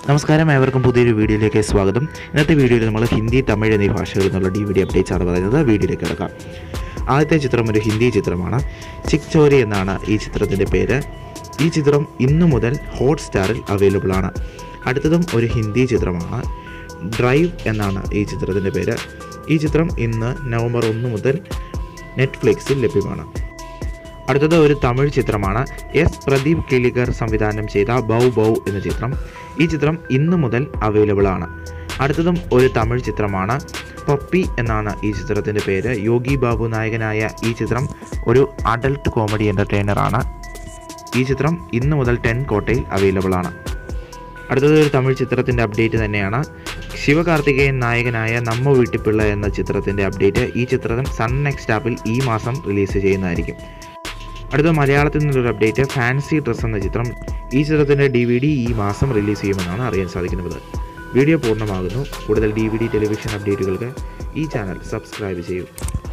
നമസ്കാരം ഏവർക്കും പുതിയൊരു വീഡിയോയിലേക്ക് സ്വാഗതം ഇന്നത്തെ വീഡിയോയിൽ നമ്മൾ ഹിന്ദി തമിഴ് എന്നീ ഭാഷകളിൽ നിന്നുള്ള ഡി വി ഡി അപ്ഡേറ്റ്സ് ആണ് പറയുന്നത് വീഡിയോയിലേക്ക് കിടക്കാം ആദ്യത്തെ ചിത്രം ഒരു ഹിന്ദി ചിത്രമാണ് ചിക് ചോരി എന്നാണ് ഈ ചിത്രത്തിൻ്റെ പേര് ഈ ചിത്രം ഇന്നു മുതൽ ഹോട്ട് സ്റ്റാറിൽ അവൈലബിൾ ആണ് അടുത്തതും ഒരു ഹിന്ദി ചിത്രമാണ് ഡ്രൈവ് എന്നാണ് ഈ ചിത്രത്തിൻ്റെ പേര് ഈ ചിത്രം ഇന്ന് നവംബർ ഒന്ന് മുതൽ നെറ്റ്ഫ്ലിക്സിൽ ലഭ്യമാണ് അടുത്തത് ഒരു തമിഴ് ചിത്രമാണ് എസ് പ്രദീപ് കിളികർ സംവിധാനം ചെയ്ത ബൗ ബൗ എന്ന ചിത്രം ഈ ചിത്രം ഇന്ന് മുതൽ അവൈലബിൾ ആണ് അടുത്തതും ഒരു തമിഴ് ചിത്രമാണ് പപ്പി എന്നാണ് ഈ ചിത്രത്തിൻ്റെ പേര് യോഗി ബാബു നായകനായ ഈ ചിത്രം ഒരു അഡൽട്ട് കോമഡി എൻ്റർടൈനർ ആണ് ഈ ചിത്രം ഇന്ന് മുതൽ ടെൻ കോട്ടയിൽ അവൈലബിൾ ആണ് അടുത്തത് ഒരു തമിഴ് ചിത്രത്തിൻ്റെ അപ്ഡേറ്റ് തന്നെയാണ് ശിവകാർത്തികേയൻ നായകനായ നമ്മ വീട്ടിപ്പിള്ള എന്ന ചിത്രത്തിൻ്റെ അപ്ഡേറ്റ് ഈ ചിത്രം സൺ നെക്സ്റ്റ് ആപ്പിൽ ഈ മാസം റിലീസ് ചെയ്യുന്നതായിരിക്കും അടുത്ത മലയാളത്തിൽ നിന്നൊരു അപ്ഡേറ്റ് ഫാൻസി ഡ്രസ് എന്ന ചിത്രം ഈ ചിത്രത്തിൻ്റെ ഡി വി ഡി ഈ മാസം റിലീസ് ചെയ്യുമെന്നാണ് അറിയാൻ സാധിക്കുന്നത് വീഡിയോ പൂർണ്ണമാകുന്നു കൂടുതൽ ഡി വി ഡി ടെലിവിഷൻ അപ്ഡേറ്റുകൾക്ക് ഈ ചാനൽ സബ്സ്ക്രൈബ് ചെയ്യൂ